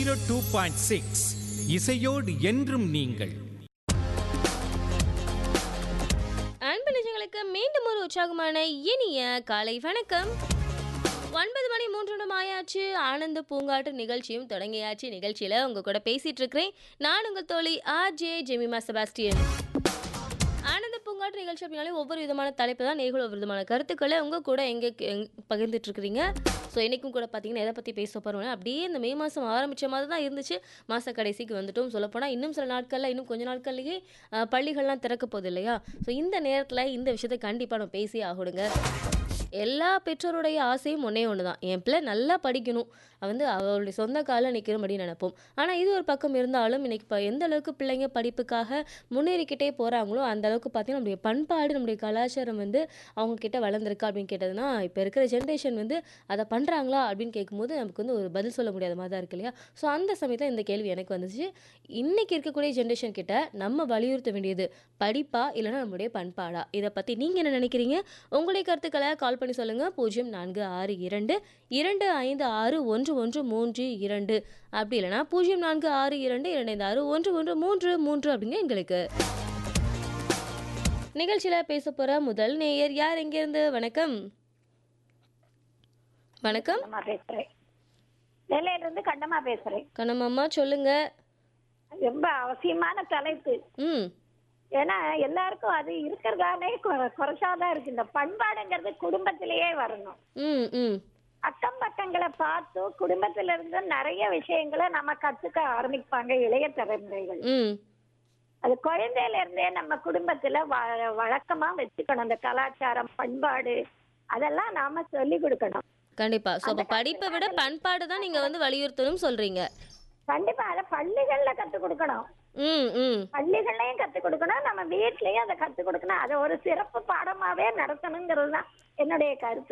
zero two point six இசையோடு என்றும் நீங்கள் அன்பு நிஜங்களுக்கு மீண்டும் ஒரு உற்சாகமான இனிய காலை வணக்கம் ஒன்பது மணி மூன்று நிமிடம் ஆயாச்சு ஆனந்த பூங்காட்டு நிகழ்ச்சியும் தொடங்கியாச்சு நிகழ்ச்சியில் உங்கள் கூட பேசிகிட்டு இருக்கிறேன் நான் உங்கள் தோழி ஆர் ஜே ஜெமிமா செபாஸ்டியன் ஆனந்த பூங்காட்டு நிகழ்ச்சி அப்படின்னாலே ஒவ்வொரு விதமான தலைப்பு தான் நேர்கள் ஒவ்வொரு விதமான கருத்துக்களை உங்கள் கூட எங்கே பகிர்ந்துட்டு இருக்கிறீங்க ஸோ இன்றைக்கும் கூட பார்த்தீங்கன்னா எதை பற்றி பேச போகிறோம்னா அப்படியே இந்த மே மாதம் ஆரம்பித்த மாதிரி தான் இருந்துச்சு மாத கடைசிக்கு வந்துட்டோம் சொல்லப்போனால் இன்னும் சில நாட்களில் இன்னும் கொஞ்ச நாட்கள்லேயே அஹ், பள்ளிகள்லாம் திறக்க போகுது இல்லையா ஸோ இந்த நேரத்தில் இந்த விஷயத்தை கண்டிப்பாக நம்ம பேசி ஆகணுங்க எல்லா பெற்றோருடைய ஆசையும் ஒன்றே ஒன்று தான் என் பிள்ளை நல்லா படிக்கணும் அவ வந்து அவளுடைய சொந்த காலில் நிற்கிறபடி நினைப்போம் ஆனால் இது ஒரு பக்கம் இருந்தாலும் இன்னைக்கு இப்போ எந்த அளவுக்கு பிள்ளைங்க படிப்புக்காக முன்னேறிக்கிட்டே போகிறாங்களோ அந்த அளவுக்கு பார்த்தீங்கன்னா நம்முடைய பண்பாடு நம்முடைய கலாச்சாரம் வந்து அவங்க கிட்ட வளர்ந்துருக்கா அப்படின்னு கேட்டதுன்னா இப்போ இருக்கிற ஜென்ரேஷன் வந்து அதை பண்ணுறாங்களா அப்படின்னு கேட்கும்போது நமக்கு வந்து ஒரு பதில் சொல்ல முடியாத மாதிரி தான் இருக்கு இல்லையா ஸோ அந்த சமயத்தில் இந்த கேள்வி எனக்கு வந்துச்சு இன்னைக்கு இருக்கக்கூடிய ஜென்ரேஷன் கிட்ட நம்ம வலியுறுத்த வேண்டியது படிப்பா இல்லைன்னா நம்முடைய பண்பாடா இதை பற்றி நீங்கள் என்ன நினைக்கிறீங்க உங்களுடைய கருத்துக்களை கால் பண்ணி சொல்லுங்கள் பூஜ்ஜியம் நான்கு ஆறு இரண்டு இரண்டு ஐந்து ஆறு ஒன்று ஒன்று மூன்று இரண்டு அப்படி இல்லைனா பூஜ்ஜியம் நான்கு ஆறு இரண்டு இரண்டு ஐந்து ஆறு ஒன்று ஒன்று மூன்று மூன்று அப்படிங்க எங்களுக்கு நிகழ்ச்சியில் பேச போகிற முதல் நேயர் யார் எங்கேருந்து வணக்கம் வணக்கம் கண்ணம்மா பேசுறேன் நெல்லையில இருந்து கண்ணம்மா பேசுறேன் கண்ணம்மா சொல்லுங்க ரொம்ப அவசியமான தலைப்பு ம் ஏன்னா எல்லாருக்கும் அது இருக்கிறதானே கொ- குறைச்சாதான் இருக்கு இந்த பண்பாடுங்கிறது குடும்பத்திலேயே வரணும் ம் ம் அக்கம் பக்கங்களை பார்த்து குடும்பத்துல இருந்து நிறைய விஷயங்களை நம்ம கத்துக்க ஆரம்பிப்பாங்க இளைய தலைமுறைகள் ம் அது குழந்தையில இருந்தே நம்ம குடும்பத்துல வ- வழக்கமா வச்சுக்கணும் அந்த கலாச்சாரம் பண்பாடு அதெல்லாம் நாம சொல்லி கொடுக்கணும் கண்டிப்பா ஸோ அப்போ படிப்பை விட பண்பாடு தான் நீங்கள் வந்து வலியுறுத்தணும் சொல்கிறீங்க கண்டிப்பா அதை பள்ளிகள்ல கத்து கொடுக்கணும் ம் ம் பள்ளிகள்லயும் கத்து கொடுக்கணும் நம்ம வீட்லயும் அதை கத்து கொடுக்கணும் அதை ஒரு சிறப்பு பாடமாவே நடத்தணுங்கிறது தான் என்னுடைய கருத்து